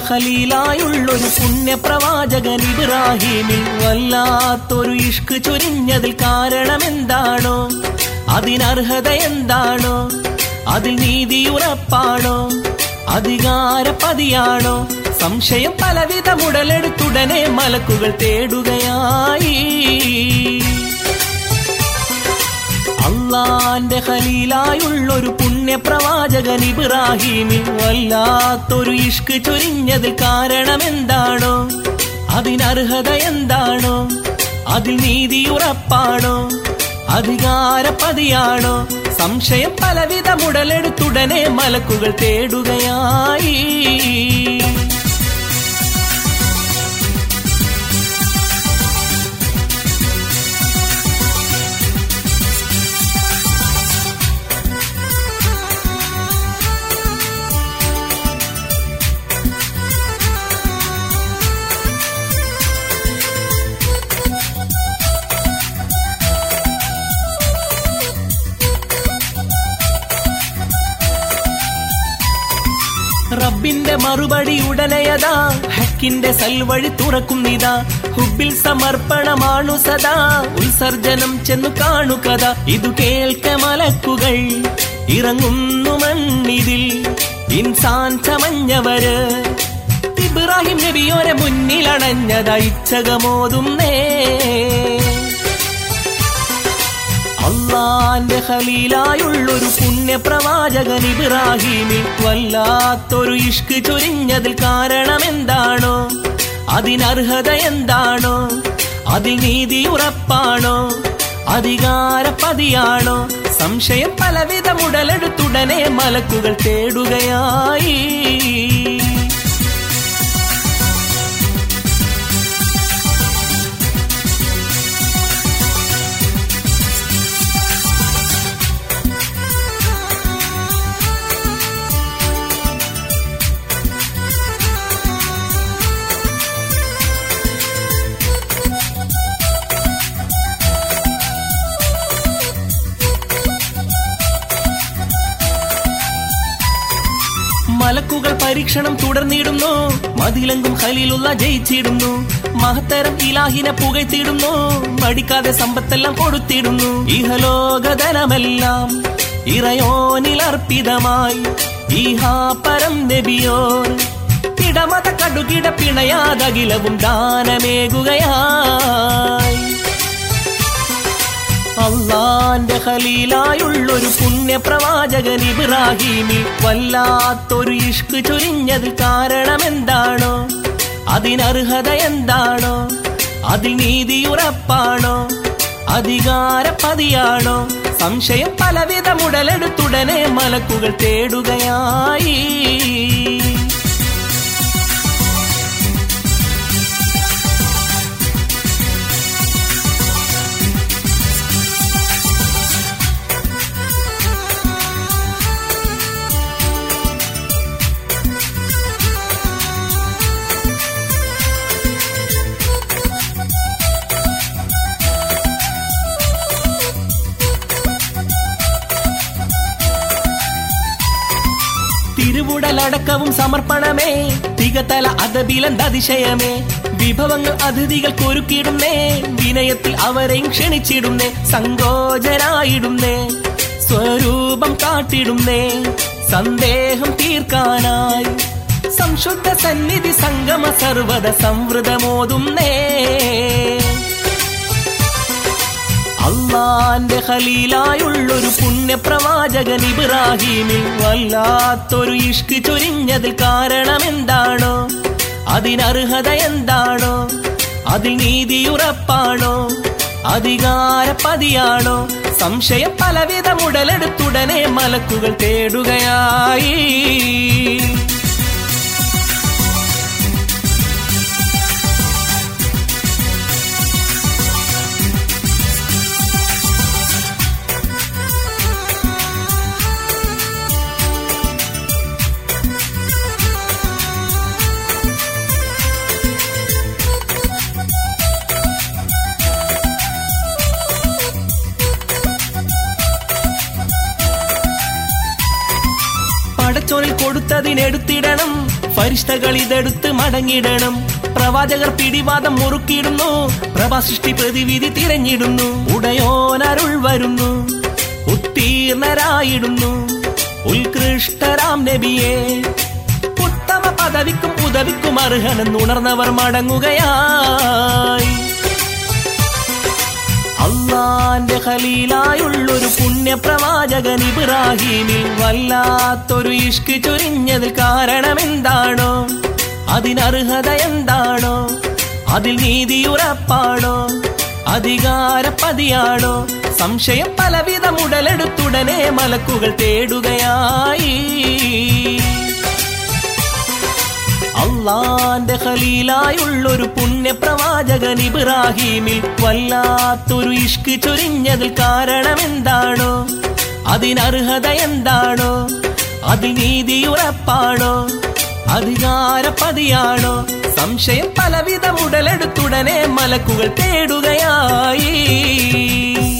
ഖലീലായുള്ളൊരു പുണ്യപ്രവാചകൻ ഇബ്രാഹിമിൽ വല്ലാത്തൊരു ഇഷ്ക് ചൊരിഞ്ഞതിൽ കാരണമെന്താണോ അതിനർഹത എന്താണോ അതിൽ നീതിയുറപ്പാണോ അധികാരപതിയാണോ സംശയം പലവിധം ഉടലെടുത്തുടനെ മലക്കുകൾ തേടുകയായി അള്ളാന്റെ ഖലീലായുള്ളൊരു പുണ്യപ്രവാചകൻ ഇബ്രാഹിമിൽ വല്ലാത്തൊരു ഇഷ്ക് ചൊരിഞ്ഞതിൽ കാരണമെന്താണോ അതിനർഹത എന്താണോ അതിൽ നീതിയുറപ്പാണോ അധികാരപതിയാണോ സംശയം പലവിധം ഉടലെടുത്തുടനെ മലക്കുകൾ തേടുകയായി റബ്ബിന്റെ മറുപടി ഉടനെയതാ ഹക്കിന്റെ സൽവഴി തുറക്കുന്നിതാ ഹുബിൽ സമർപ്പണമാണു സദാ ഉത്സർജനം ചെന്നു കാണുകഥ ഇതു കേൾക്ക മലക്കുകൾ ഇറങ്ങുന്നു മണ്ണിതിൽ ഇൻസാൻ ചമഞ്ഞവര് ഇബ്രാഹിം നബിയോരെ മുന്നിലണഞ്ഞതാ ഇച്ഛകമോതുന്നേ അള്ളാന്റെ ഖലീലായുള്ളൊരു പുണ്യപ്രവാചകൻ ഇബ്രാഹിമിൽ വല്ലാത്തൊരു ഇഷ്ക് ചൊരിഞ്ഞതിൽ കാരണമെന്താണോ അതിനർഹത എന്താണോ അതിൽ നീതി ഉറപ്പാണോ അധികാരപതിയാണോ സംശയം പലവിധം ഉടലെടുത്തുടനെ മലക്കുകൾ തേടുകയായി മലക്കുകൾ പരീക്ഷണം തുടർന്നിടുന്നു മതിലെങ്കും ഖലീലുള്ള ജയിച്ചിടുന്നു മഹത്തരം ഇലാഹിനെ പുകഴ്ത്തിയിടുന്നു മടിക്കാതെ സമ്പത്തെല്ലാം കൊടുത്തിടുന്നു ഇഹലോകധനമെല്ലാം ഇറയോനിലർപ്പിതമായി ഈഹാപരം നബിയോർ ഇടമത കടുകിട പിണയാതകിലവും ദാനമേകുകയായി അള്ളാന്റെ ഖലീലായുള്ളൊരു പുണ്യപ്രവാചകൻ ഇബ്രാഹിമിൽ വല്ലാത്തൊരു ഇഷ്ക് ചൊരിഞ്ഞതിൽ കാരണമെന്താണോ അതിനർഹത എന്താണോ അതിൽ നീതിയുറപ്പാണോ അധികാരപതിയാണോ സംശയം പലവിധം ഉടലെടുത്തുടനെ മലക്കുകൾ തേടുകയായി തിരുവുടലടക്കവും സമർപ്പണമേ തികതല അതബിലന്തതിശയമേ വിഭവങ്ങൾ അതിഥികൾ കൊരുക്കിടുന്നേ വിനയത്തിൽ അവരെയും ക്ഷണിച്ചിടുന്നേ സങ്കോചരായിടുന്നേ സ്വരൂപം കാട്ടിടുന്നേ സന്ദേഹം തീർക്കാനായി സംശുദ്ധ സന്നിധി സംഗമ സർവത സംവൃതമോതുന്നേ അള്ളാന്റെ ഖലീലായുള്ളൊരു പുണ്യപ്രവാചകൻ ഇബ്രാഹിമിൽ വല്ലാത്തൊരു ഇഷ്ക് ചൊരിഞ്ഞതിൽ കാരണമെന്താണോ അതിനർഹത എന്താണോ അതിൽ നീതിയുറപ്പാണോ അധികാരപതിയാണോ സംശയം പലവിധം ഉടലെടുത്തുടനെ മലക്കുകൾ തേടുകയായി പടച്ചോനിൽ കൊടുത്തതിനെടുത്തിടണം ഫരിഷ്ഠകൾ ഇതെടുത്ത് മടങ്ങിടണം പ്രവാചകർ പിടിവാദം മുറുക്കിയിടുന്നു പ്രഭാസൃഷ്ടി പ്രതിവിധി തിരഞ്ഞിടുന്നു ഉടയോനരുൾ വരുന്നു ഉത്തീർണരായിടുന്നു ഉത്കൃഷ്ടരാം നബിയെ ഉത്തമ പദവിക്കും ഉദവിക്കും അർഹനെന്നുണർന്നവർ മടങ്ങുകയായി അള്ളാന്റെ ഖലീലായുള്ളൊരു പുണ്യപ്രവാചകൻ ഇബ്രാഹീമിൽ വല്ലാത്തൊരു ഇഷ്ക് ചൊരിഞ്ഞതിൽ കാരണമെന്താണോ അതിനർഹത എന്താണോ അതിൽ നീതിയുറപ്പാണോ അധികാരപ്പതിയാണോ സംശയം പലവിധം ഉടലെടുത്തുടനെ മലക്കുകൾ തേടുകയായി അള്ളാന്റെ ഖലീലായുള്ളൊരു പുണ്യപ്രവാചകൻ ഇബ്രാഹീമിൽ വല്ലാത്തൊരു ഇഷ്ക് ചൊരിഞ്ഞതിൽ കാരണമെന്താണോ അതിനർഹത എന്താണോ അതിൽ നീതിയുറപ്പാണോ അധികാരപ്പതിയാണോ സംശയം പലവിധം ഉടലെടുത്തുടനെ മലക്കുകൾ തേടുകയായി